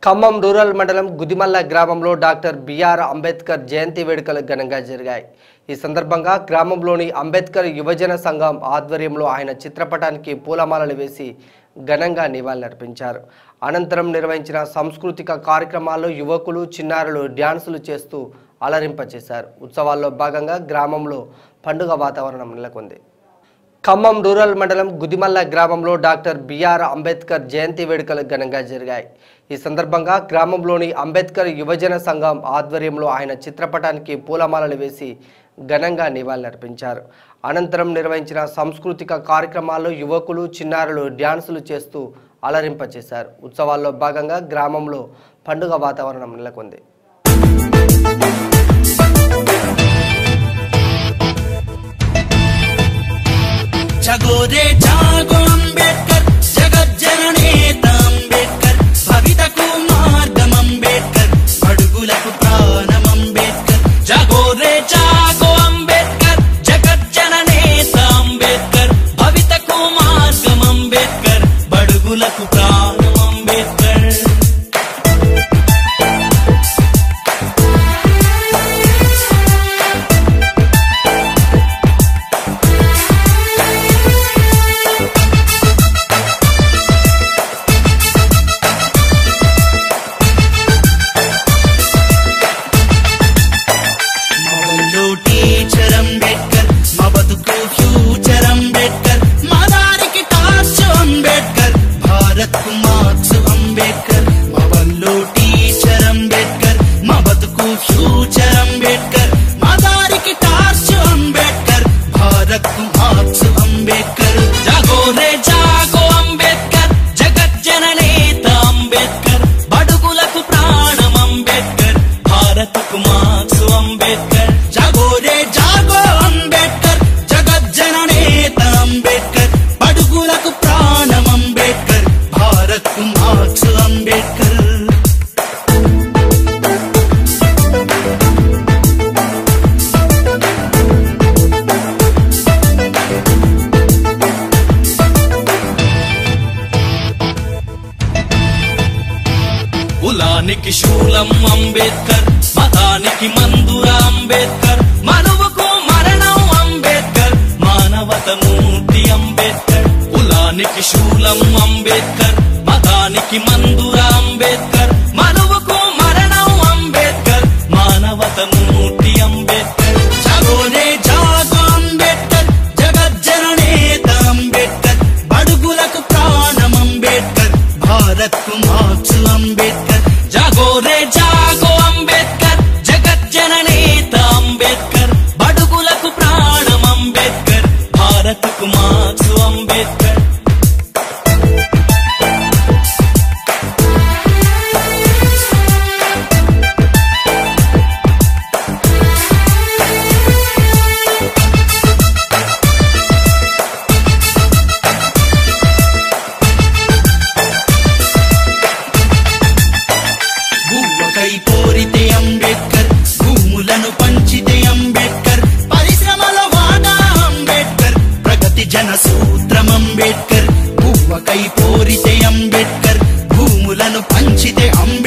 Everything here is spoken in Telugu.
ఖమ్మం రూరల్ మండలం గుదిమల్ల గ్రామంలో డాక్టర్ బిఆర్ అంబేద్కర్ జయంతి వేడుకలు ఘనంగా జరిగాయి ఈ సందర్భంగా గ్రామంలోని అంబేద్కర్ యువజన సంఘం ఆధ్వర్యంలో ఆయన చిత్రపటానికి పూలమాలలు వేసి ఘనంగా నివాళులర్పించారు అనంతరం నిర్వహించిన సాంస్కృతిక కార్యక్రమాల్లో యువకులు చిన్నారులు డ్యాన్సులు చేస్తూ అలరింపచేశారు ఉత్సవాల్లో భాగంగా గ్రామంలో పండుగ వాతావరణం నెలకొంది ఖమ్మం రూరల్ మండలం గుదిమల్ల గ్రామంలో డాక్టర్ బిఆర్ అంబేద్కర్ జయంతి వేడుకలు ఘనంగా జరిగాయి ఈ సందర్భంగా గ్రామంలోని అంబేద్కర్ యువజన సంఘం ఆధ్వర్యంలో ఆయన చిత్రపటానికి పూలమాలలు వేసి ఘనంగా నివాళులర్పించారు అనంతరం నిర్వహించిన సాంస్కృతిక కార్యక్రమాల్లో యువకులు చిన్నారులు డ్యాన్సులు చేస్తూ అలరింపచేశారు ఉత్సవాల్లో భాగంగా గ్రామంలో పండుగ వాతావరణం నెలకొంది జగో రే జాగో అంబేద్కర్ జగజ్జననేత అంబేద్కర్ భవితకు మార్గం అంబేద్కర్ అడుగులకు ప్రాణం అంబేద్కర్ జగో రే జాగో అంబేద్కర్ జగజ్జననేత అంబేద్కర్ భవితకు మార్గం అంబేద్కర్ బడుగులకు ప్రాణం అంబేద్కర్ మౌలు టీచర్ అంబేద్కర్ మా బతుకు ఫ్యూచర్ అంబేద్కర్ మా దారికి టార్చ్ అంబేద్కర్ భారత్ కు మార్క్స్ అంబేద్కర్ మా వల్లు టీచర్ అంబేద్కర్ మా బతుకు ఫ్యూచర్ అంబేద్కర్ మా దారికి టార్చ్ అంబేద్కర్ భారత్ కు మార్క్స్ అంబేద్కర్ జాగో రే జాగో అంబేద్కర్ జగజ్జననేత అంబేద్కర్ బడుగులకు ప్రాణం అంబేద్కర్ భారత్కు మార్క్స్ అంబేద్కర్ జాగో రే జాగో అంబేద్కర్ జగజ్జననేత అంబేద్కర్ బడుగులకు ప్రాణం అంబేద్కర్ భారత్కు మార్క్స్ అంబేద్కర్ కులానికి శూలం అంబేద్కర్ మతానికి మందుర అంబేద్కర్ మనువుకు మరణం అంబేద్కర్ మానవత మూర్తి అంబేద్కర్ కులానికి శూలం అంబేద్కర్ మతానికి మందుర అంబేద్కర్ మనువుకు మరణం అంబేద్కర్ మానవత మూర్తి అంబేద్కర్ జగోనే జాగో అంబేద్కర్ జగజ్జననేత అంబేద్కర్ బడుగులకు ప్రాణం అంబేద్కర్ భారత్ కు మార్క్స్ అంబేద్కర్ జాగో రే జాగో అంబేద్కర్ జగజ్జననేత అంబేద్కర్ బడుగులకు ప్రాణం అంబేద్కర్ భారత్ కు మార్క్స్ అంబేద్కర్ భూవకై కోరితే అంబేద్కర్ భూములను పంచితే అంబేద్కర్ పరిశ్రమల వాడా అంబేద్కర్ ప్రగతి జన సూత్రం అంబేద్కర్ భూవకై కోరితే అంబేద్కర్ భూములను పంచితే అంబేద్కర్